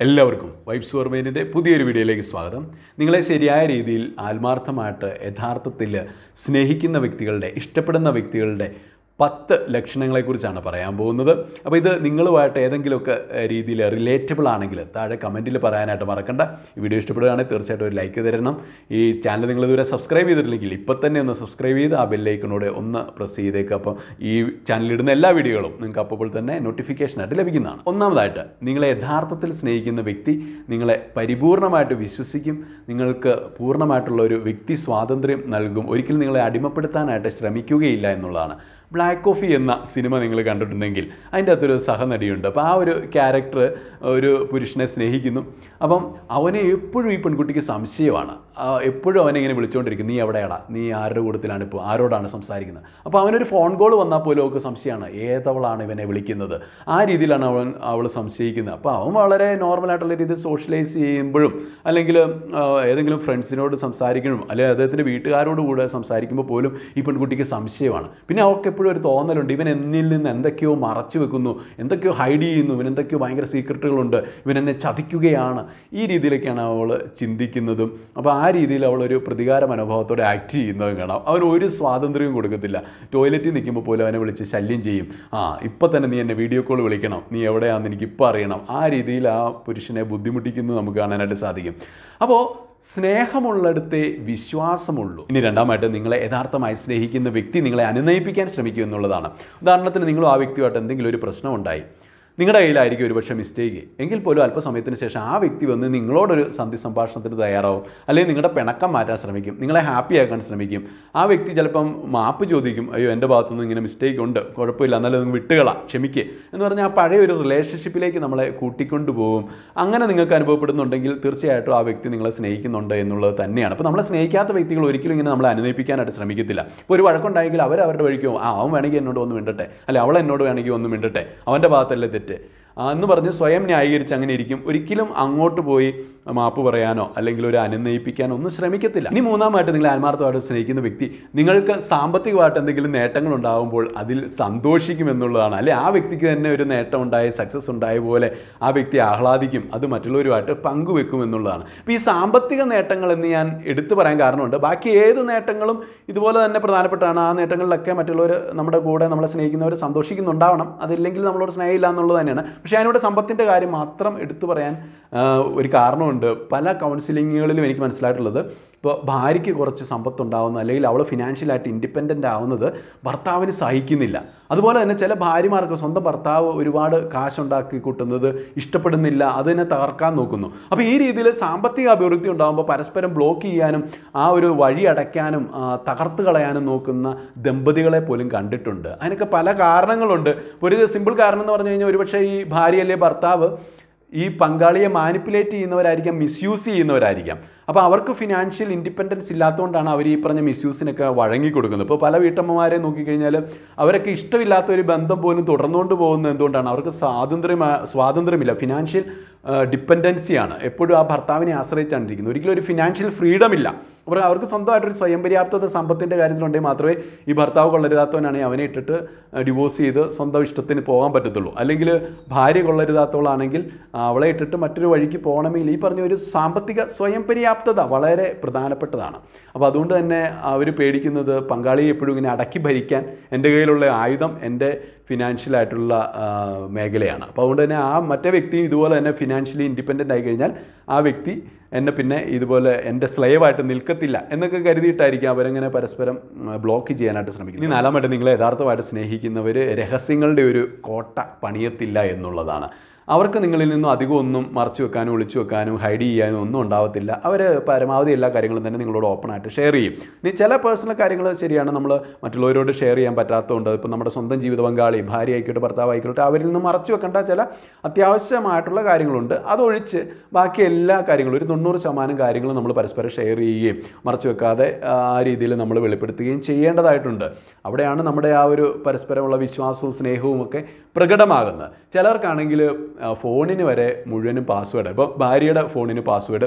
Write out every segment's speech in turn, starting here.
എല്ലാവർക്കും വൈബ്സ് ഓർമേനിൻ്റെ പുതിയൊരു വീഡിയോയിലേക്ക് സ്വാഗതം നിങ്ങളെ ശരിയായ രീതിയിൽ ആത്മാർത്ഥമായിട്ട് യഥാർത്ഥത്തിൽ സ്നേഹിക്കുന്ന വ്യക്തികളുടെ ഇഷ്ടപ്പെടുന്ന വ്യക്തികളുടെ പത്ത് ലക്ഷണങ്ങളെക്കുറിച്ചാണ് പറയാൻ പോകുന്നത് അപ്പോൾ ഇത് നിങ്ങളുമായിട്ട് ഏതെങ്കിലുമൊക്കെ ഏഹ്, രീതിയിൽ റിലേറ്റബിൾ ആണെങ്കിൽ താഴെ കമൻറ്റിൽ പറയാനായിട്ട് മറക്കണ്ട ഈ വീഡിയോ ഇഷ്ടപ്പെടുകയാണെങ്കിൽ തീർച്ചയായിട്ടും ഒരു ലൈക്ക് തരണം ഈ ചാനൽ നിങ്ങൾ ഇതുവരെ സബ്സ്ക്രൈബ് ചെയ്തിട്ടില്ലെങ്കിൽ ഇപ്പം തന്നെ ഒന്ന് സബ്സ്ക്രൈബ് ചെയ്ത് ആ ബെല്ലൈക്കനോട് ഒന്ന് പ്രസ് ചെയ്തേക്ക് അപ്പം ഈ ചാനലിൽ ഇടുന്ന എല്ലാ വീഡിയോകളും നിങ്ങൾക്ക് അപ്പോൾ തന്നെ നോട്ടിഫിക്കേഷനായിട്ട് ലഭിക്കുന്നതാണ് ഒന്നാമതായിട്ട് നിങ്ങളെ യഥാർത്ഥത്തിൽ സ്നേഹിക്കുന്ന വ്യക്തി നിങ്ങളെ പരിപൂർണമായിട്ട് വിശ്വസിക്കും നിങ്ങൾക്ക് പൂർണ്ണമായിട്ടുള്ള ഒരു വ്യക്തി സ്വാതന്ത്ര്യം നൽകും ഒരിക്കലും നിങ്ങളെ അടിമപ്പെടുത്താനായിട്ട് ശ്രമിക്കുകയില്ല എന്നുള്ളതാണ് ബ്ലാക്ക് കോഫി എന്ന സിനിമ നിങ്ങൾ കണ്ടിട്ടുണ്ടെങ്കിൽ അതിൻ്റെ അകത്തൊരു സഹനടിയുണ്ട് അപ്പോൾ ആ ഒരു ക്യാരക്ടർ ഒരു പുരുഷനെ സ്നേഹിക്കുന്നു അപ്പം അവനെ എപ്പോഴും ഈ പെൺകുട്ടിക്ക് സംശയമാണ് ആ, എപ്പോഴും അവനെ ഇങ്ങനെ വിളിച്ചുകൊണ്ടിരിക്കും നീ എവിടെയാടാ നീ ആരുടെ കൂട്ടത്തിലാണ് ഇപ്പോൾ ആരോടാണ് സംസാരിക്കുന്നത് അപ്പോൾ അവനൊരു ഫോൺ കോൾ വന്നാൽ പോലും അവൾക്ക് സംശയമാണ് ഏതവളാണ് ഇവനെ വിളിക്കുന്നത് ആ രീതിയിലാണ് അവൻ അവൾ സംശയിക്കുന്നത് അപ്പോൾ അവൻ വളരെ നോർമലായിട്ടുള്ള രീതിയിൽ സോഷ്യലൈസ് ചെയ്യുമ്പോഴും അല്ലെങ്കിൽ ആ, ഏതെങ്കിലും ഫ്രണ്ട്സിനോട് സംസാരിക്കണം അല്ലെങ്കിൽ അദ്ദേഹത്തിൻ്റെ വീട്ടുകാരോട് കൂടെ സംസാരിക്കുമ്പോൾ പോലും ഈ പെൺകുട്ടിക്ക് സംശയമാണ് പിന്നെ അവൾക്ക് എപ്പോഴും ഒരു തോന്നലുണ്ട് ഇവൻ എന്നിൽ നിന്ന് എന്തൊക്കെയോ മറച്ചു വെക്കുന്നു എന്തൊക്കെയോ ഹൈഡ് ചെയ്യുന്നു ഇവൻ എന്തൊക്കെയോ ഭയങ്കര സീക്രട്ടുകളുണ്ട് ഇവൻ എന്നെ ചതിക്കുകയാണ് ഈ രീതിയിലൊക്കെയാണ് അവൾ ചിന്തിക്കുന്നതും അപ്പോൾ ആ രീതിയിൽ അവൾ ഒരു പ്രതികാര മനോഭാവത്തോടെ ആക്ട് ചെയ്യുന്നതും കാണാം അവൻ ഒരു സ്വാതന്ത്ര്യവും കൊടുക്കത്തില്ല ടോയ്ലറ്റിൽ നിൽക്കുമ്പോൾ പോലും അവനെ വിളിച്ച് ശല്യം ചെയ്യും ആ ഇപ്പം തന്നെ നീ എന്നെ വീഡിയോ കോൾ വിളിക്കണം നീ എവിടെയാണെന്ന് എനിക്ക് ഇപ്പോൾ അറിയണം ആ രീതിയിൽ ആ പുരുഷനെ ബുദ്ധിമുട്ടിക്കുന്നത് നമുക്ക് കാണാനായിട്ട് സാധിക്കും അപ്പോൾ സ്നേഹമുള്ളിടത്തെ വിശ്വാസമുള്ളൂ ഇനി രണ്ടാമായിട്ട് നിങ്ങളെ യഥാർത്ഥമായി സ്നേഹിക്കുന്ന വ്യക്തി നിങ്ങളെ അനുനയിപ്പിക്കാൻ ശ്രമിക്കും എന്നുള്ളതാണ് ഉദാഹരണത്തിന് നിങ്ങളും ആ വ്യക്തിയുമായിട്ട് എന്തെങ്കിലും ഒരു പ്രശ്നം ഉണ്ടായി നിങ്ങളുടെ കയ്യിലായിരിക്കും ഒരുപക്ഷെ മിസ്റ്റേക്ക് എങ്കിൽ പോലും അല്പസമയത്തിന് ശേഷം ആ വ്യക്തി വന്ന് നിങ്ങളോടൊരു സന്ധി സംഭാഷണത്തിന് തയ്യാറാവും അല്ലെങ്കിൽ നിങ്ങളുടെ പിണക്കം മാറ്റാൻ ശ്രമിക്കും നിങ്ങളെ ഹാപ്പി ആക്കാൻ ശ്രമിക്കും ആ വ്യക്തി ചിലപ്പം മാപ്പ് ചോദിക്കും അയ്യോ എൻ്റെ ഭാഗത്തുനിന്ന് ഇങ്ങനെ മിസ്റ്റേക്ക് ഉണ്ട് കുഴപ്പമില്ല എന്നാലും നിങ്ങൾ വിട്ടുകളാം ക്ഷമിക്കുക എന്ന് പറഞ്ഞാൽ ആ പഴയ ഒരു റിലേഷൻഷിപ്പിലേക്ക് നമ്മളെ കൂട്ടിക്കൊണ്ടുപോകും അങ്ങനെ നിങ്ങൾക്ക് അനുഭവപ്പെടുന്നുണ്ടെങ്കിൽ തീർച്ചയായിട്ടും ആ വ്യക്തി നിങ്ങളെ സ്നേഹിക്കുന്നുണ്ട് എന്നുള്ളത് തന്നെയാണ് അപ്പോൾ നമ്മളെ സ്നേഹിക്കാത്ത വ്യക്തികൾ ഒരിക്കലും ഇങ്ങനെ നമ്മളെ അനുനയിപ്പിക്കാനായിട്ട് ശ്രമിക്കത്തില്ല ഇപ്പോൾ ഒരു വഴക്കുണ്ടായെങ്കിൽ അവർ അവരുടെ വഴിക്ക് പോകും ആ അവൻ വേണമെങ്കിൽ എന്നോട് ഒന്ന് മിണ്ടട്ടെ അല്ലെ അവൾ എന്നോട് വേണമെങ്കിൽ ഒന്ന് മിണ്ടട്ടെ അവൻ്റെ ഭാഗത്തല്ലേ തെറ്റ് ആ, എന്ന് പറഞ്ഞ് സ്വയം ന്യായീകരിച്ച് അങ്ങനെ ഇരിക്കും ഒരിക്കലും അങ്ങോട്ട് പോയി മാപ്പ് പറയാനോ അല്ലെങ്കിൽ ഒരു അനുനയിപ്പിക്കാനോ ഒന്നും ശ്രമിക്കത്തില്ല ഇനി മൂന്നാമായിട്ട് നിങ്ങൾ ആത്മാർത്ഥമായിട്ട് സ്നേഹിക്കുന്ന വ്യക്തി നിങ്ങൾക്ക് സാമ്പത്തികമായിട്ട് എന്തെങ്കിലും നേട്ടങ്ങൾ ഉണ്ടാകുമ്പോൾ അതിൽ സന്തോഷിക്കുമെന്നുള്ളതാണ് അല്ലെ ആ വ്യക്തിക്ക് തന്നെ ഒരു നേട്ടം ഉണ്ടായ സക്സസ് ഉണ്ടായ പോലെ ആ വ്യക്തി ആഹ്ലാദിക്കും അത് മറ്റുള്ളവരുമായിട്ട് പങ്കുവെക്കും എന്നുള്ളതാണ് അപ്പോൾ ഈ സാമ്പത്തിക നേട്ടങ്ങൾ എന്ന് ഞാൻ എടുത്തു പറയാൻ കാരണമുണ്ട് ബാക്കി ഏത് നേട്ടങ്ങളും ഇതുപോലെ തന്നെ പ്രധാനപ്പെട്ടാണ് ആ നേട്ടങ്ങളിലൊക്കെ മറ്റുള്ളവർ നമ്മുടെ കൂടെ നമ്മളെ സ്നേഹിക്കുന്നവർ സന്തോഷിക്കുന്നുണ്ടാവണം അതില്ലെങ്കിൽ നമ്മളോട് സ്നേഹമില്ല എന്നുള്ളത് തന്നെയാണ് പക്ഷേ അതിനോട് സമ്പത്തിൻ്റെ കാര്യം മാത്രം എടുത്തു പറയാൻ ആ, ഒരു കാരണമുണ്ട് പല കൗൺസിലിങ്ങുകളിലും എനിക്ക് മനസ്സിലായിട്ടുള്ളത് ഇപ്പോൾ ഭാര്യയ്ക്ക് കുറച്ച് സമ്പത്തുണ്ടാവുന്ന അല്ലെങ്കിൽ അവൾ ഫിനാൻഷ്യലായിട്ട് ഇൻഡിപെൻഡൻ്റ് ആവുന്നത് ഭർത്താവിന് സഹിക്കുന്നില്ല അതുപോലെ തന്നെ ചില ഭാര്യമാർക്ക് സ്വന്തം ഭർത്താവ് ഒരുപാട് കാശുണ്ടാക്കി കൂട്ടുന്നത് ഇഷ്ടപ്പെടുന്നില്ല അതിനെ തകർക്കാൻ നോക്കുന്നു അപ്പോൾ ഈ രീതിയിൽ സാമ്പത്തിക അഭിവൃദ്ധി ഉണ്ടാകുമ്പോൾ പരസ്പരം ബ്ലോക്ക് ചെയ്യാനും ആ ഒരു വഴി അടയ്ക്കാനും ആ, തകർത്ത് കളയാനും നോക്കുന്ന ദമ്പതികളെ പോലും കണ്ടിട്ടുണ്ട് അതിനൊക്കെ പല കാരണങ്ങളുണ്ട് ഇപ്പോൾ ഒരു സിമ്പിൾ കാരണം എന്ന് പറഞ്ഞു കഴിഞ്ഞാൽ ഒരുപക്ഷെ ഈ ഭാര്യ അല്ലെ ഭർത്താവ് ഈ പങ്കാളിയെ മാനിപ്പുലേറ്റ് ചെയ്യുന്നവരായിരിക്കാം മിസ്യൂസ് ചെയ്യുന്നവരായിരിക്കാം അപ്പോൾ അവർക്ക് ഫിനാൻഷ്യൽ ഇൻഡിപെൻഡൻസ് ഇല്ലാത്തതുകൊണ്ടാണ് അവർ ഈ പറഞ്ഞ മിസ്യൂസിനൊക്കെ വഴങ്ങി കൊടുക്കുന്നത് ഇപ്പോൾ പല വീട്ടമ്മമാരെ നോക്കിക്കഴിഞ്ഞാൽ അവരൊക്കെ ഇഷ്ടമില്ലാത്ത ഒരു ബന്ധം പോലും തുടർന്നുകൊണ്ട് പോകുന്നത് എന്തുകൊണ്ടാണ് അവർക്ക് സ്വാതന്ത്ര്യം സ്വാതന്ത്ര്യമില്ല ഫിനാൻഷ്യൽ ഡിപ്പെൻഡൻസിയാണ് എപ്പോഴും ആ ഭർത്താവിനെ ആശ്രയിച്ചാണ് ഇരിക്കുന്നത് ഒരിക്കലും ഒരു ഫിനാൻഷ്യൽ ഫ്രീഡം ഇല്ല അപ്പോൾ അവർക്ക് സ്വന്തമായിട്ടൊരു സ്വയം പര്യാപ്തത സമ്പത്തിൻ്റെ കാര്യത്തിലുണ്ടെങ്കിൽ മാത്രമേ ഈ ഭർത്താവ് കൊള്ളരുതാത്തവനാണെങ്കിൽ അവനെ ഇട്ടിട്ട് ഡിവോഴ്സ് ചെയ്ത് സ്വന്തം ഇഷ്ടത്തിന് പോകാൻ പറ്റത്തുള്ളൂ അല്ലെങ്കിൽ ഭാര്യ കൊള്ളരുതാത്തവളാണെങ്കിൽ ആ, അവളെ ഇട്ടിട്ട് മറ്റൊരു വഴിക്ക് പോകണമെങ്കിൽ ഈ പറഞ്ഞ ഒരു സാമ്പത്തിക സ്വയം പര്യാപ്തത വളരെ പ്രധാനപ്പെട്ടതാണ് അപ്പോൾ അതുകൊണ്ട് തന്നെ അവർ പേടിക്കുന്നത് പങ്കാളിയെ എപ്പോഴും ഇങ്ങനെ അടക്കി ഭരിക്കാൻ എൻ്റെ കയ്യിലുള്ള ആയുധം എൻ്റെ ഫിനാൻഷ്യലായിട്ടുള്ള ആ, മേഖലയാണ് അപ്പോൾ അതുകൊണ്ട് തന്നെ ആ മറ്റേ വ്യക്തി ഇതുപോലെ തന്നെ ഫിനാൻഷ്യലി ഇൻഡിപെൻഡൻ്റ് ആയി കഴിഞ്ഞാൽ ആ വ്യക്തി എന്നെ പിന്നെ ഇതുപോലെ എൻ്റെ സ്ലേവായിട്ട് നിൽക്കത്തില്ല എന്നൊക്കെ കരുതിയിട്ടായിരിക്കും അവരങ്ങനെ പരസ്പരം ബ്ലോക്ക് ചെയ്യാനായിട്ട് ശ്രമിക്കുന്നത് ഇനി നാലാമായിട്ട് നിങ്ങളെ യഥാർത്ഥമായിട്ട് സ്നേഹിക്കുന്നവർ രഹസ്യങ്ങളുടെ ഒരു കോട്ട പണിയത്തില്ല എന്നുള്ളതാണ് അവർക്ക് നിങ്ങളിൽ നിന്നും അധികം ഒന്നും മറച്ചു വെക്കാനും ഒളിച്ചു വെക്കാനും ഹൈഡ് ചെയ്യാനും ഒന്നും ഉണ്ടാവത്തില്ല അവർ പരമാവധി എല്ലാ കാര്യങ്ങളും തന്നെ നിങ്ങളോട് ഓപ്പണായിട്ട് ഷെയർ ചെയ്യും ഇനി ചില പേഴ്സണൽ കാര്യങ്ങൾ ശരിയാണ് നമ്മൾ മറ്റുള്ളവരോട് ഷെയർ ചെയ്യാൻ പറ്റാത്തതുകൊണ്ട് ഇപ്പം നമ്മുടെ സ്വന്തം ജീവിത പങ്കാളി ഭാര്യ ആയിക്കോട്ടെ ഭർത്താവ് ആയിക്കോട്ടെ അവരിൽ നിന്ന് മറച്ചു വെക്കേണ്ട ചില അത്യാവശ്യമായിട്ടുള്ള കാര്യങ്ങളുണ്ട് അതൊഴിച്ച് ബാക്കി എല്ലാ കാര്യങ്ങളും ഒരു തൊണ്ണൂറ് ശതമാനം കാര്യങ്ങളും നമ്മൾ പരസ്പരം ഷെയർ ചെയ്യുകയും മറച്ചു വെക്കാതെ ആ രീതിയിൽ നമ്മൾ വെളിപ്പെടുത്തുകയും ചെയ്യേണ്ടതായിട്ടുണ്ട് അവിടെയാണ് നമ്മുടെ ആ ഒരു പരസ്പരമുള്ള വിശ്വാസവും സ്നേഹവും ഒക്കെ പ്രകടമാകുന്നത് ചിലർക്കാണെങ്കിൽ ആ, ഫോണിന് വരെ മുഴുവനും പാസ്വേഡ് ഇപ്പോൾ ഭാര്യയുടെ ഫോണിന് പാസ്വേഡ്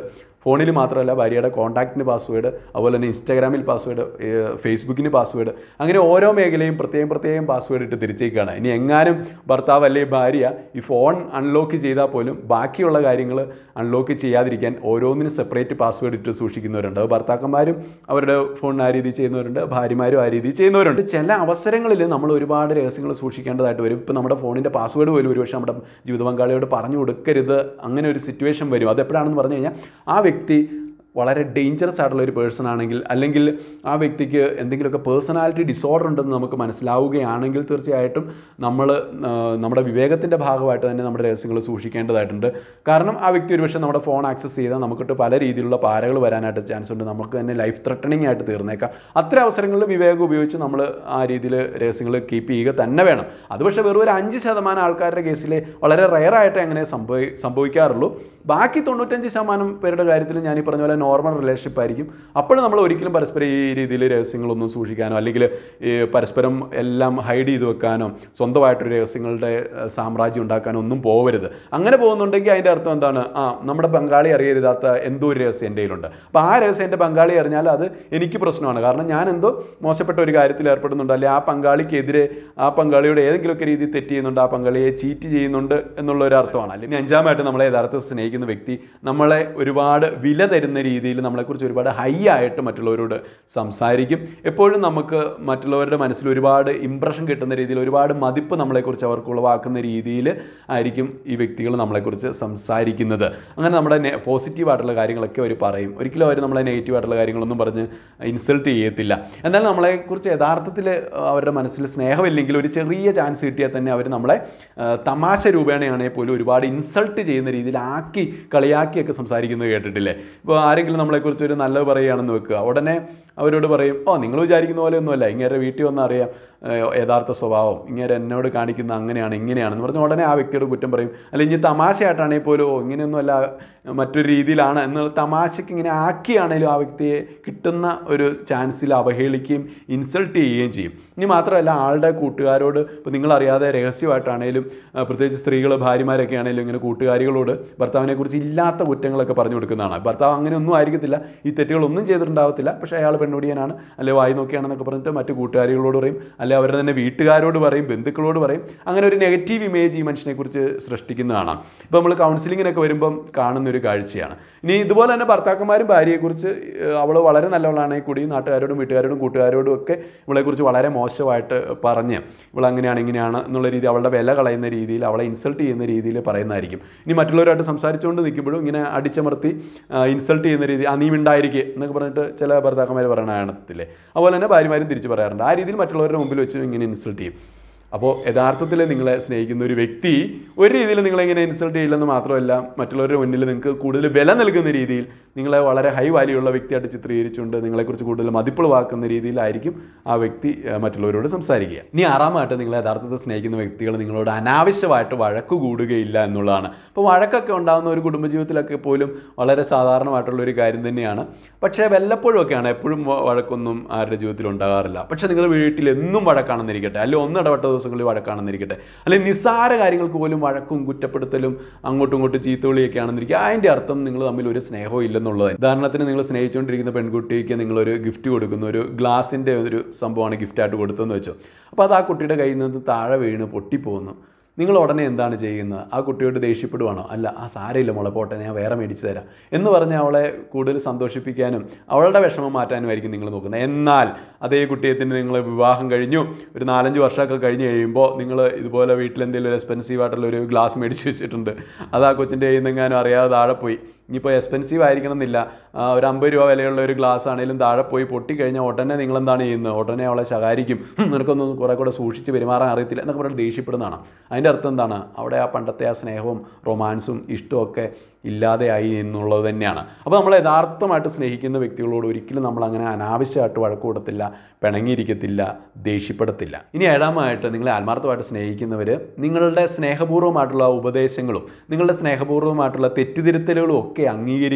ഫോണിൽ മാത്രമല്ല ഭാര്യയുടെ കോൺടാക്റ്റിന് പാസ്വേഡ് അതുപോലെ തന്നെ ഇൻസ്റ്റാഗ്രാമിൽ പാസ്വേഡ് ഫേസ്ബുക്കിന് പാസ്വേഡ് അങ്ങനെ ഓരോ മേഖലയും പ്രത്യേകം പ്രത്യേകം പാസ്വേഡ് ഇട്ട് തിരിച്ചേക്കാണ് ഇനി എങ്ങാനും ഭർത്താവ് അല്ലെങ്കിൽ ഭാര്യ ഈ ഫോൺ അൺലോക്ക് ചെയ്താൽ പോലും ബാക്കിയുള്ള കാര്യങ്ങൾ അൺലോക്ക് ചെയ്യാതിരിക്കാൻ ഓരോന്നിനും സെപ്പറേറ്റ് പാസ്വേഡ് ഇട്ട് സൂക്ഷിക്കുന്നവരുണ്ട് അത് ഭർത്താക്കന്മാരും അവരുടെ ഫോണിന് ആ രീതി ചെയ്യുന്നവരുണ്ട് ഭാര്യമാരും ആ രീതി ചെയ്യുന്നവരുണ്ട് ചില അവസരങ്ങളിൽ നമ്മൾ ഒരുപാട് രഹസ്യങ്ങൾ സൂക്ഷിക്കേണ്ടതായിട്ട് വരും ഇപ്പോൾ നമ്മുടെ ഫോണിൻ്റെ പാസ്വേഡ് പോലും ഒരുപക്ഷെ നമ്മുടെ ജീവിത പങ്കാളിയോട് പറഞ്ഞു കൊടുക്കരുത് അങ്ങനെ ഒരു സിറ്റുവേഷൻ വരും അതെപ്പോഴാണെന്ന് പറഞ്ഞു കഴിഞ്ഞാൽ ആ വ്യക്തി വളരെ ഡേഞ്ചറസ് ആയിട്ടുള്ള ഒരു പേഴ്സൺ ആണെങ്കിൽ അല്ലെങ്കിൽ ആ വ്യക്തിക്ക് എന്തെങ്കിലുമൊക്കെ പേഴ്സണാലിറ്റി ഡിസോർഡർ ഉണ്ടെന്ന് നമുക്ക് മനസ്സിലാവുകയാണെങ്കിൽ തീർച്ചയായിട്ടും നമ്മൾ ആ, നമ്മുടെ വിവേകത്തിൻ്റെ ഭാഗമായിട്ട് തന്നെ നമ്മുടെ രഹസ്യങ്ങൾ സൂക്ഷിക്കേണ്ടതായിട്ടുണ്ട് കാരണം ആ വ്യക്തി ഒരുപക്ഷെ നമ്മുടെ ഫോൺ ആക്സസ് ചെയ്താൽ നമുക്കിട്ട് പല രീതിയിലുള്ള പാരകൾ വരാനായിട്ട് ചാൻസ് ഉണ്ട് നമുക്ക് തന്നെ ലൈഫ് ത്രട്ടണിങ് ആയിട്ട് തീർന്നേക്കാം അത്തരം അവസരങ്ങളിൽ വിവേകം ഉപയോഗിച്ച് നമ്മൾ ആ രീതിയിൽ രഹസ്യങ്ങൾ കീപ്പ് ചെയ്യുക തന്നെ വേണം അത് പക്ഷേ വെറും ഒരു അഞ്ച് ശതമാനം ആൾക്കാരുടെ കേസിൽ വളരെ റയറായിട്ട് അങ്ങനെ സംഭവി സംഭവിക്കാറുള്ളൂ ബാക്കി തൊണ്ണൂറ്റഞ്ച് ശതമാനം പേരുടെ കാര്യത്തിൽ ഞാൻ ഈ പറഞ്ഞ പോലെ നോർമൽ റിലേഷൻഷിപ്പ് ആയിരിക്കും അപ്പോഴും നമ്മൾ ഒരിക്കലും പരസ്പരം ഈ രീതിയിൽ രഹസ്യങ്ങളൊന്നും സൂക്ഷിക്കാനോ അല്ലെങ്കിൽ ഈ പരസ്പരം എല്ലാം ഹൈഡ് ചെയ്ത് വെക്കാനോ സ്വന്തമായിട്ടൊരു രഹസ്യങ്ങളുടെ ഏഹ്, സാമ്രാജ്യം ഉണ്ടാക്കാനോ ഒന്നും പോകരുത് അങ്ങനെ പോകുന്നുണ്ടെങ്കിൽ അതിൻ്റെ അർത്ഥം എന്താണ് ആ നമ്മുടെ പങ്കാളി അറിയരുതാത്ത എന്തോ ഒരു രഹസ്യം എൻ്റെ കയ്യിലുണ്ട് അപ്പോൾ ആ രഹസ്യം എൻ്റെ പങ്കാളി അറിഞ്ഞാൽ അത് എനിക്ക് പ്രശ്നമാണ് കാരണം ഞാൻ എന്തോ മോശപ്പെട്ട ഒരു കാര്യത്തിൽ ഏർപ്പെടുന്നുണ്ട് അല്ലെങ്കിൽ ആ പങ്കാളിക്കെതിരെ ആ പങ്കാളിയുടെ ഏതെങ്കിലുമൊക്കെ രീതിയിൽ തെറ്റ് ചെയ്യുന്നുണ്ട് ആ പങ്കാളിയെ ചീറ്റ് ചെയ്യുന്നുണ്ട് എന്നുള്ള ഒരു അർത്ഥമാണ് അല്ലെങ്കിൽ അഞ്ചാമായിട്ട് നമ്മളെ യഥാർത്ഥത്തിൽ സ്നേഹിക്കുന്ന വ്യക്തി നമ്മളെ ഒരുപാട് വില തരുന്ന രീതിയിൽ നമ്മളെക്കുറിച്ച് ഒരുപാട് ഹൈ ആയിട്ട് മറ്റുള്ളവരോട് സംസാരിക്കും എപ്പോഴും നമുക്ക് മറ്റുള്ളവരുടെ മനസ്സിൽ ഒരുപാട് ഇമ്പ്രഷൻ കിട്ടുന്ന രീതിയിൽ ഒരുപാട് മതിപ്പ് നമ്മളെക്കുറിച്ച് അവർക്ക് ഉളവാക്കുന്ന രീതിയിൽ ആയിരിക്കും ഈ വ്യക്തികൾ നമ്മളെക്കുറിച്ച് സംസാരിക്കുന്നത് അങ്ങനെ നമ്മുടെ പോസിറ്റീവ് ആയിട്ടുള്ള കാര്യങ്ങളൊക്കെ അവർ പറയും ഒരിക്കലും അവർ നമ്മളെ നെഗറ്റീവ് ആയിട്ടുള്ള കാര്യങ്ങളൊന്നും പറഞ്ഞ് ഇൻസൾട്ട് ചെയ്യത്തില്ല എന്നാൽ നമ്മളെക്കുറിച്ച് യഥാർത്ഥത്തിൽ അവരുടെ മനസ്സിൽ സ്നേഹമില്ലെങ്കിൽ ഒരു ചെറിയ ചാൻസ് കിട്ടിയാൽ തന്നെ അവർ നമ്മളെ ആ, തമാശ രൂപേണയാണെങ്കിൽ പോലും ഒരുപാട് ഇൻസൾട്ട് ചെയ്യുന്ന രീതിയിൽ ആക്കി കളിയാക്കിയൊക്കെ സംസാരിക്കുന്നത് കേട്ടിട്ടില്ലേ ഇപ്പോൾ ആരെങ്കിലും നമ്മളെക്കുറിച്ച് ഒരു നല്ലത് പറയുകയാണെന്ന് വെക്കുക ഉടനെ അവരോട് പറയും ഓ നിങ്ങൾ വിചാരിക്കുന്ന പോലെ ഒന്നുമല്ല ഇങ്ങനെ വീട്ടിൽ വന്ന് അറിയാം ഏഹ്, യഥാർത്ഥ സ്വഭാവം ഇങ്ങനെ എന്നോട് കാണിക്കുന്ന അങ്ങനെയാണ് ഇങ്ങനെയാണെന്ന് പറഞ്ഞ് ഉടനെ ആ വ്യക്തിയോട് കുറ്റം പറയും അല്ലെങ്കിൽ ഇനി തമാശയായിട്ടാണെങ്കിൽ പോലും ഓ ഇങ്ങനെയൊന്നുമല്ല മറ്റൊരു രീതിയിലാണ് എന്നുള്ള തമാശയ്ക്ക് ഇങ്ങനെ ആക്കിയാണെങ്കിലും ആ വ്യക്തിയെ കിട്ടുന്ന ഒരു ചാൻസിൽ അവഹേളിക്കുകയും ഇൻസൾട്ട് ചെയ്യുകയും ചെയ്യും ഇനി മാത്രമല്ല ആളുടെ കൂട്ടുകാരോട് ഇപ്പോൾ നിങ്ങളറിയാതെ രഹസ്യമായിട്ടാണേലും ആ, പ്രത്യേകിച്ച് സ്ത്രീകൾ ഭാര്യമാരൊക്കെ ആണെങ്കിലും ഇങ്ങനെ കൂട്ടുകാരികളോട് ഭർത്താവിനെ കുറിച്ച് ഇല്ലാത്ത കുറ്റങ്ങളൊക്കെ പറഞ്ഞു കൊടുക്കുന്നതാണ് ഭർത്താവ് അങ്ങനെ ഒന്നും ആയിരിക്കത്തില്ല ഈ തെറ്റുകളൊന്നും ചെയ്തിട്ടുണ്ടാവത്തില്ല പക്ഷേ അയാൾ പെണ്ണുടിയനാണ് അല്ലെ വായി നോക്കിയാണെന്നൊക്കെ പറഞ്ഞിട്ട് മറ്റു കൂട്ടുകാരികളോട് പറയും അല്ലെ അവരുടെ തന്നെ വീട്ടുകാരോട് പറയും ബന്ധുക്കളോട് പറയും അങ്ങനെ ഒരു നെഗറ്റീവ് ഇമേജ് ഈ മനുഷ്യനെക്കുറിച്ച് സൃഷ്ടിക്കുന്നതാണ് ഇപ്പോൾ നമ്മൾ കൗൺസിലിങ്ങിനൊക്കെ വരുമ്പം കാണുന്ന ഒരു കാഴ്ചയാണ് ഇനി ഇതുപോലെ തന്നെ ഭർത്താക്കന്മാരും ഭാര്യയെക്കുറിച്ച് അവൾ വളരെ നല്ലവളാണെങ്കിൽ കൂടി നാട്ടുകാരോടും വീട്ടുകാരോടും കൂട്ടുകാരോടും ഒക്കെ ഇവളെക്കുറിച്ച് വളരെ മോശമായിട്ട് പറഞ്ഞ് ഇവൾ അങ്ങനെയാണ് ഇങ്ങനെയാണ് എന്നുള്ള രീതി അവളുടെ വില കളയുന്ന രീതിയിൽ അവളെ ഇൻസൾട്ട് ചെയ്യുന്ന രീതിയിൽ പറയുന്നതായിരിക്കും ഇനി മറ്റുള്ളവരായിട്ട് സംസാരിച്ചുകൊണ്ട് നിൽക്കുമ്പോഴും ഇങ്ങനെ അടിച്ചമർത്തി ഇൻസൾട്ട് ചെയ്യുന്ന രീതി ആ നീ ഉണ്ടായിരിക്കുക എന്നൊക്കെ പറഞ്ഞിട്ട് ചില ഭർത്താക്കന്മാർ പറയണ കാണത്തില്ലേ അതുപോലെ തന്നെ ഭാര്യമാരും തിരിച്ച് പറയാറുണ്ട് ആ രീതിയിൽ മറ്റുള്ളവരുടെ മുമ്പിൽ വെച്ച് ഇങ്ങനെ ഇൻസൾട്ട് ചെയ്യും അപ്പോൾ യഥാർത്ഥത്തിൽ നിങ്ങളെ സ്നേഹിക്കുന്ന ഒരു വ്യക്തി ഒരു രീതിയിൽ നിങ്ങളെ ഇങ്ങനെ ഇൻസൾട്ട് ചെയ്യില്ലെന്ന് മാത്രമല്ല മറ്റുള്ളവരുടെ മുന്നിൽ നിങ്ങൾക്ക് കൂടുതൽ വില നൽകുന്ന രീതിയിൽ നിങ്ങളെ വളരെ ഹൈ വാല്യൂ ഉള്ള വ്യക്തിയായിട്ട് ചിത്രീകരിച്ചുകൊണ്ട് നിങ്ങളെക്കുറിച്ച് കൂടുതൽ മതിപ്പുളവാക്കുന്ന രീതിയിലായിരിക്കും ആ വ്യക്തി ആ, മറ്റുള്ളവരോട് സംസാരിക്കുക ഇനി ആറാമായിട്ട് നിങ്ങളെ യഥാർത്ഥത്തിൽ സ്നേഹിക്കുന്ന വ്യക്തികൾ നിങ്ങളോട് അനാവശ്യമായിട്ട് വഴക്ക് കൂടുകയില്ല എന്നുള്ളതാണ് അപ്പോൾ വഴക്കൊക്കെ ഉണ്ടാകുന്ന ഒരു കുടുംബജീവിതത്തിലൊക്കെ പോലും വളരെ സാധാരണമായിട്ടുള്ള ഒരു കാര്യം തന്നെയാണ് പക്ഷേ വല്ലപ്പോഴും ഒക്കെയാണ് എപ്പോഴും വ- വഴക്കൊന്നും ആരുടെ ജീവിതത്തിൽ ഉണ്ടാകാറില്ല പക്ഷേ നിങ്ങളുടെ വീട്ടിൽ എന്നും വഴക്കാണെന്നിരിക്കട്ടെ അല്ലെങ്കിൽ ഒന്നിടപെട്ട ദിവസങ്ങളിൽ വഴക്കാണെന്നിരിക്കട്ടെ അല്ലെങ്കിൽ നിസ്സാര കാര്യങ്ങൾക്ക് പോലും വഴക്കും കുറ്റപ്പെടുത്തലും അങ്ങോട്ടും ഇങ്ങോട്ടും ചീത്തവിളിയൊക്കെ ആണെന്നിരിക്കുക അതിൻ്റെ അർത്ഥം നിങ്ങൾ തമ്മിൽ ഒരു സ്നേഹവും ഇല്ലെന്നുള്ളത് ഉദാഹരണത്തിന് നിങ്ങൾ സ്നേഹിച്ചുകൊണ്ടിരിക്കുന്ന പെൺകുട്ടിക്ക് നിങ്ങളൊരു ഗിഫ്റ്റ് കൊടുക്കുന്നു ഒരു ഗ്ലാസിൻ്റെ ഒരു സംഭവമാണ് ഗിഫ്റ്റായിട്ട് കൊടുത്തതെന്ന് വെച്ചോ അപ്പോൾ അത് ആ കുട്ടിയുടെ കയ്യിൽ നിന്ന് താഴെ വീണ് പൊട്ടിപ്പോകുന്നു നിങ്ങൾ ഉടനെ എന്താണ് ചെയ്യുന്നത് ആ കുട്ടിയോട് ദേഷ്യപ്പെടുവാണോ അല്ല ആ സാരമില്ല മോളെ പോട്ടെ ഞാൻ വേറെ മേടിച്ചു തരാം എന്ന് പറഞ്ഞ് അവളെ കൂടുതൽ സന്തോഷിപ്പിക്കാനും അവളുടെ വിഷമം മാറ്റാനും ആയിരിക്കും നിങ്ങൾ നോക്കുന്നത് എന്നാൽ അതേ കുട്ടിയത്തിന് നിങ്ങൾ വിവാഹം കഴിഞ്ഞു ഒരു നാലഞ്ച് വർഷമൊക്കെ കഴിഞ്ഞ് കഴിയുമ്പോൾ നിങ്ങൾ ഇതുപോലെ വീട്ടിൽ എന്തെങ്കിലും ഒരു എക്സ്പെൻസീവ് ആയിട്ടുള്ള ഒരു ഗ്ലാസ് മേടിച്ച് വെച്ചിട്ടുണ്ട് അത് ആ കൊച്ചിൻ്റെ കയ്യിൽ നിന്നെങ്ങാനും അറിയാതെ താഴെ പോയി ഇനിയിപ്പോൾ എക്സ്പെൻസീവ് ആയിരിക്കണം എന്നില്ല ആ, ഒരു അമ്പത് രൂപ വിലയുള്ള ഒരു ഗ്ലാസ് ആണെങ്കിലും താഴെ പോയി പൊട്ടിക്കഴിഞ്ഞാൽ ഉടനെ നിങ്ങൾ എന്താണ് ചെയ്യുന്നത് ഉടനെ അവളെ ശകാരിക്കും "ഹും, നിനക്കൊന്നും കുറെ കൂടെ സൂക്ഷിച്ച് പെരുമാറാൻ അറിയത്തില്ല എന്നൊക്കെ പറഞ്ഞിട്ട് ദേഷ്യപ്പെടുന്നതാണ് അതിൻ്റെ അർത്ഥം എന്താണ് അവിടെ ആ പണ്ടത്തെ ആ സ്നേഹവും റൊമാൻസും ഇഷ്ടവും ഒക്കെ ഇല്ലാതെയായി എന്നുള്ളത് തന്നെയാണ് അപ്പോൾ നമ്മൾ യഥാർത്ഥമായിട്ട് സ്നേഹിക്കുന്ന വ്യക്തികളോട് ഒരിക്കലും നമ്മൾ അങ്ങനെ അനാവശ്യമായിട്ട് വഴക്ക് കൊടുത്തില്ല പിണങ്ങിയിരിക്കത്തില്ല ദേഷ്യപ്പെടത്തില്ല ഇനി ഏഴാമതായിട്ട് നിങ്ങളെ ആത്മാർത്ഥമായിട്ട് സ്നേഹിക്കുന്നവർ നിങ്ങളുടെ സ്നേഹപൂർവ്വമായിട്ടുള്ള ഉപദേശങ്ങളും നിങ്ങളുടെ സ്നേഹപൂർവ്വമായിട്ടുള്ള തെറ്റിതിരുത്തലുകളും ഒക്കെ അംഗീകരിക്കും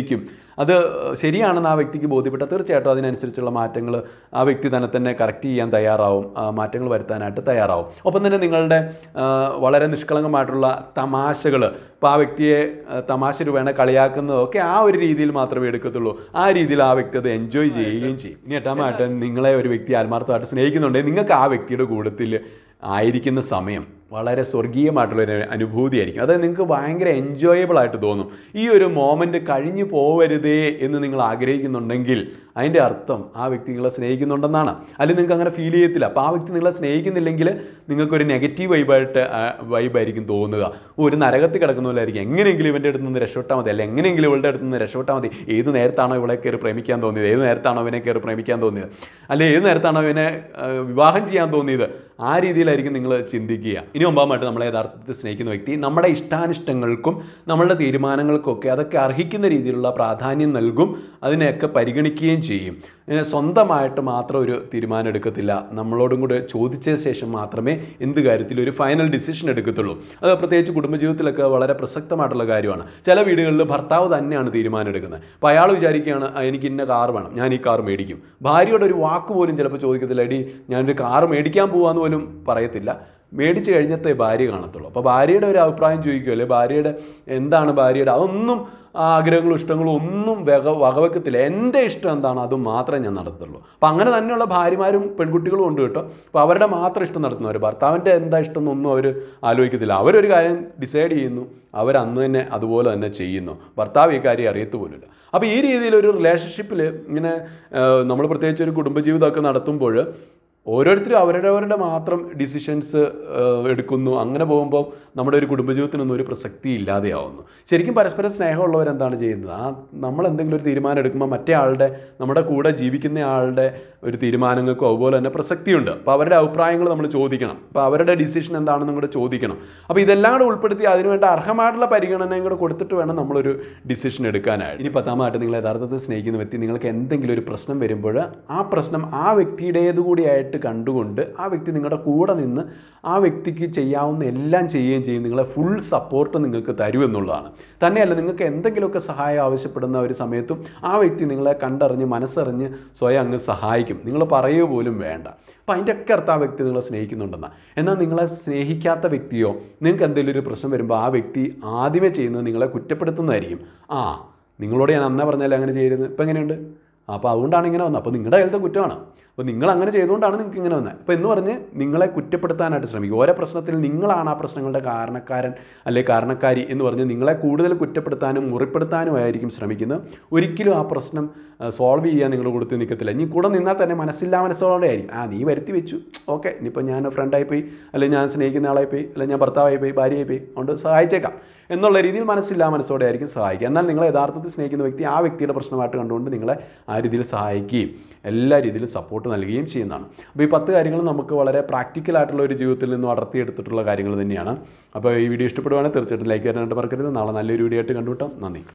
അത് ശരിയാണെന്ന് ആ വ്യക്തിക്ക് ബോധ്യപ്പെട്ട തീർച്ചയായിട്ടും അതിനനുസരിച്ചുള്ള മാറ്റങ്ങൾ ആ വ്യക്തി തന്നെ തന്നെ കറക്റ്റ് ചെയ്യാൻ തയ്യാറാവും ആ മാറ്റങ്ങൾ വരുത്താനായിട്ട് തയ്യാറാവും ഒപ്പം തന്നെ നിങ്ങളുടെ ആ, വളരെ നിഷ്കളങ്കമായിട്ടുള്ള തമാശകൾ ഇപ്പോൾ ആ വ്യക്തിയെ ആ, തമാശ രൂപേണ കളിയാക്കുന്നതോ ഒക്കെ ആ ഒരു രീതിയിൽ മാത്രമേ എടുക്കത്തുള്ളൂ ആ രീതിയിൽ ആ വ്യക്തി അത് എൻജോയ് ചെയ്യുകയും ചെയ്യും ഇനി എട്ടാമായിട്ട് നിങ്ങളെ ഒരു വ്യക്തി ആത്മാർത്ഥമായിട്ട് സ്നേഹിക്കുന്നുണ്ടെങ്കിൽ നിങ്ങൾക്ക് ആ വ്യക്തിയുടെ കൂട്ടത്തിൽ ആയിരിക്കുന്ന സമയം വളരെ സ്വർഗീയമായിട്ടുള്ളൊരു അനുഭൂതിയായിരിക്കും അത് നിങ്ങൾക്ക് ഭയങ്കര എൻജോയബിൾ ആയിട്ട് തോന്നും ഈ ഒരു മോമെൻ്റ് കഴിഞ്ഞു പോവരുതേ എന്ന് നിങ്ങൾ ആഗ്രഹിക്കുന്നുണ്ടെങ്കിൽ അതിൻ്റെ അർത്ഥം ആ വ്യക്തി നിങ്ങളെ സ്നേഹിക്കുന്നുണ്ടെന്നാണ് അല്ലെങ്കിൽ നിങ്ങൾക്ക് അങ്ങനെ ഫീൽ ചെയ്യത്തില്ല അപ്പോൾ ആ വ്യക്തി നിങ്ങളെ സ്നേഹിക്കുന്നില്ലെങ്കിൽ നിങ്ങൾക്കൊരു നെഗറ്റീവ് വൈബായിട്ട് വൈബായിരിക്കും തോന്നുക ഓ, ഒരു നരകത്തിൽ കിടക്കുന്ന പോലെ ആയിരിക്കും എങ്ങനെയെങ്കിലും ഇവൻ്റെ അടുത്ത് നിന്ന് രക്ഷപ്പെട്ടാൽ മതി അല്ലെങ്കിൽ എങ്ങനെയെങ്കിലും ഇവളുടെ അടുത്ത് നിന്ന് രക്ഷപ്പെട്ടാൽ മതി ഏത് നേരത്താണോ ഇവളെ കയറി പ്രേമിക്കാൻ തോന്നിയത് ഏത് നേരത്താണോ അവനെ കയറി പ്രേമിക്കാൻ തോന്നിയത് അല്ലെങ്കിൽ ഏത് നേരത്താണോ അവനെ ആ, വിവാഹം ചെയ്യാൻ തോന്നിയത് ആ രീതിയിലായിരിക്കും നിങ്ങൾ ചിന്തിക്കുക ഇനി ഒമ്പാമായിട്ട് നമ്മളെ യഥാർത്ഥത്തിൽ സ്നേഹിക്കുന്ന വ്യക്തി നമ്മുടെ ഇഷ്ടാനിഷ്ടങ്ങൾക്കും നമ്മളുടെ തീരുമാനങ്ങൾക്കൊക്കെ അതൊക്കെ അർഹിക്കുന്ന രീതിയിലുള്ള പ്രാധാന്യം നൽകും അതിനെയൊക്കെ പരിഗണിക്കുകയും ചെയ്യും ഇങ്ങനെ സ്വന്തമായിട്ട് മാത്രം ഒരു തീരുമാനം എടുക്കത്തില്ല നമ്മളോടും കൂടെ ചോദിച്ച ശേഷം മാത്രമേ എന്ത് കാര്യത്തിൽ ഒരു ഫൈനൽ ഡിസിഷൻ എടുക്കത്തുള്ളൂ അത് പ്രത്യേകിച്ച് കുടുംബജീവിതത്തിലൊക്കെ വളരെ പ്രസക്തമായിട്ടുള്ള കാര്യമാണ് ചില വീടുകളിൽ ഭർത്താവ് തന്നെയാണ് തീരുമാനം എടുക്കുന്നത് അപ്പോൾ അയാൾ വിചാരിക്കുകയാണ് "ആ, എനിക്ക് ഇന്ന കാർ വേണം ഞാൻ ഈ കാർ മേടിക്കും ഭാര്യയോട് ഒരു വാക്ക് പോലും ചിലപ്പോൾ ചോദിക്കത്തില്ല എടി ഞാനൊരു കാർ മേടിക്കാൻ പോകാമെന്ന് പോലും പറയത്തില്ല മേടിച്ച് കഴിഞ്ഞത്തെ ഭാര്യ കാണത്തുള്ളൂ അപ്പോൾ ഭാര്യയുടെ ഒരു അഭിപ്രായം ചോദിക്കുമോ അല്ലെ ഭാര്യയുടെ എന്താണ് ഭാര്യയുടെ അതൊന്നും ആ ആഗ്രഹങ്ങളും ഇഷ്ടങ്ങളും ഒന്നും വക വകവെക്കത്തില്ല എൻ്റെ ഇഷ്ടം എന്താണോ അത് മാത്രമേ ഞാൻ നടത്തുള്ളൂ അപ്പം അങ്ങനെ തന്നെയുള്ള ഭാര്യമാരും പെൺകുട്ടികളും ഉണ്ട് കേട്ടോ അപ്പോൾ അവരുടെ മാത്രം ഇഷ്ടം നടത്തുന്നവർ ഭർത്താവിൻ്റെ എന്താ ഇഷ്ടം എന്നൊന്നും അവർ ആലോചിക്കത്തില്ല അവരൊരു കാര്യം ഡിസൈഡ് ചെയ്യുന്നു അവർ അന്ന് തന്നെ അതുപോലെ തന്നെ ചെയ്യുന്നു ഭർത്താവ് ഈ കാര്യം അറിയത്തു പോലുമില്ല അപ്പോൾ ഈ രീതിയിൽ ഒരു റിലേഷൻഷിപ്പിൽ ഇങ്ങനെ നമ്മൾ പ്രത്യേകിച്ച് ഒരു കുടുംബജീവിതമൊക്കെ നടത്തുമ്പോൾ ഓരോരുത്തരും അവരവരുടെ മാത്രം ഡിസിഷൻസ് എടുക്കുന്നു അങ്ങനെ പോകുമ്പോൾ നമ്മുടെ ഒരു കുടുംബജീവിതത്തിനൊന്നും ഒരു പ്രസക്തി ഇല്ലാതെയാവുന്നു ശരിക്കും പരസ്പരം സ്നേഹമുള്ളവർ എന്താണ് ചെയ്യുന്നത് ആ നമ്മൾ എന്തെങ്കിലും ഒരു തീരുമാനം എടുക്കുമ്പോൾ മറ്റേ ആളുടെ നമ്മുടെ കൂടെ ജീവിക്കുന്ന ആളുടെ ഒരു തീരുമാനങ്ങൾക്കും അതുപോലെ തന്നെ പ്രസക്തിയുണ്ട് അപ്പോൾ അവരുടെ അഭിപ്രായങ്ങൾ നമ്മൾ ചോദിക്കണം അപ്പോൾ അവരുടെ ഡിസിഷൻ എന്താണെന്നും കൂടെ ചോദിക്കണം അപ്പോൾ ഇതെല്ലാം കൂടെ ഉൾപ്പെടുത്തി അതിനുവേണ്ട അർഹമായിട്ടുള്ള പരിഗണനയും കൂടെ കൊടുത്തിട്ട് വേണം നമ്മളൊരു ഡിസിഷൻ എടുക്കാനായിട്ട് ഇനി പത്താമതായിട്ട് നിങ്ങൾ യഥാർത്ഥത്തിൽ സ്നേഹിക്കുന്ന വ്യക്തി നിങ്ങൾക്ക് എന്തെങ്കിലും ഒരു പ്രശ്നം വരുമ്പോൾ ആ പ്രശ്നം ആ വ്യക്തിയുടേത് കൂടിയായിട്ട് കണ്ടുകൊണ്ട് ആ വ്യക്തി നിങ്ങളുടെ കൂടെ നിന്ന് ആ വ്യക്തിക്ക് ചെയ്യാവുന്ന എല്ലാം ചെയ്യുകയും ചെയ്യും നിങ്ങളെ ഫുൾ സപ്പോർട്ട് നിങ്ങൾക്ക് തരുമെന്നുള്ളതാണ് തന്നെയല്ല നിങ്ങൾക്ക് എന്തെങ്കിലുമൊക്കെ സഹായം ആവശ്യപ്പെടുന്ന ഒരു സമയത്തും ആ വ്യക്തി നിങ്ങളെ കണ്ടറിഞ്ഞ് മനസ്സറിഞ്ഞ് സ്വയം അങ്ങ് സഹായിക്കും നിങ്ങൾ പറയുക പോലും വേണ്ട അപ്പോൾ അതിൻ്റെ ഒക്കെ അർത്ഥം ആ വ്യക്തി നിങ്ങളെ സ്നേഹിക്കുന്നുണ്ടെന്നാണ് എന്നാൽ നിങ്ങളെ സ്നേഹിക്കാത്ത വ്യക്തിയോ നിങ്ങൾക്ക് എന്തെങ്കിലും ഒരു പ്രശ്നം വരുമ്പോൾ ആ വ്യക്തി ആദ്യമേ ചെയ്യുന്നത് നിങ്ങളെ കുറ്റപ്പെടുത്തുന്നതായിരിക്കും ആ നിങ്ങളോട് ഞാൻ അന്നേ പറഞ്ഞാലേ അങ്ങനെ ചെയ്യരുത് ഇപ്പം എങ്ങനെയുണ്ട് അപ്പോൾ അതുകൊണ്ടാണ് ഇങ്ങനെ വന്നത് അപ്പോൾ നിങ്ങളുടെ കയ്യിലത്തെ കുറ്റമാണ് അപ്പോൾ നിങ്ങൾ അങ്ങനെ ചെയ്തുകൊണ്ടാണ് നിങ്ങൾക്ക് ഇങ്ങനെ വന്നത് അപ്പോൾ എന്ന് പറഞ്ഞ് നിങ്ങളെ കുറ്റപ്പെടുത്താനായിട്ട് ശ്രമിക്കും ഓരോ പ്രശ്നത്തിൽ നിങ്ങളാണ് ആ പ്രശ്നങ്ങളുടെ കാരണക്കാരൻ അല്ലെ കാരണക്കാരി എന്ന് പറഞ്ഞ് നിങ്ങളെ കൂടുതൽ കുറ്റപ്പെടുത്താനും മുറിപ്പെടുത്താനുമായിരിക്കും ശ്രമിക്കുന്നത് ഒരിക്കലും ആ പ്രശ്നം സോൾവ് ചെയ്യാൻ നിങ്ങൾ കൊടുത്ത് നിൽക്കത്തില്ല ഇനി കൂടെ നിന്നാൽ തന്നെ മനസ്സില്ലാ മനസ്സോടെ ആയിരിക്കും ആ നീ വരുത്തി വെച്ചു ഓക്കെ ഇനിയിപ്പോൾ ഞാൻ ഫ്രണ്ടായി പോയി അല്ലെങ്കിൽ ഞാൻ സ്നേഹിക്കുന്ന ആളായി പോയി അല്ലെങ്കിൽ ഞാൻ ഭർത്താവായി പോയി ഭാര്യയായി പോയി അതുകൊണ്ട് സഹായിച്ചേക്കാം എന്നുള്ള രീതിയിൽ മനസ്സില്ലാ മനസ്സോടെ ആയിരിക്കും സഹായിക്കുക എന്നാൽ നിങ്ങൾ യഥാർത്ഥത്തിൽ സ്നേഹിക്കുന്ന വ്യക്തി ആ വ്യക്തിയുടെ പ്രശ്നമായിട്ട് കണ്ടുകൊണ്ട് നിങ്ങളെ ആ രീതിയിൽ സഹായിക്കുകയും എല്ലാ രീതിയിലും സപ്പോർട്ട് നൽകുകയും ചെയ്യുന്നതാണ് അപ്പോൾ ഈ പത്ത് കാര്യങ്ങൾ നമുക്ക് വളരെ പ്രാക്ടിക്കൽ ആയിട്ടുള്ള ഒരു ജീവിതത്തിൽ നിന്ന് അടർത്തിയെടുത്തിട്ടുള്ള കാര്യങ്ങൾ തന്നെയാണ് അപ്പോൾ ഈ വീഡിയോ ഇഷ്ടപ്പെടുവാണെങ്കിൽ തീർച്ചയായിട്ടും ലൈക്ക് ചെയ്യാനായിട്ട് മറക്കരുത് നാളെ നല്ലൊരു വീഡിയോ ആയിട്ട് കണ്ടുവിട്ടാം നന്ദി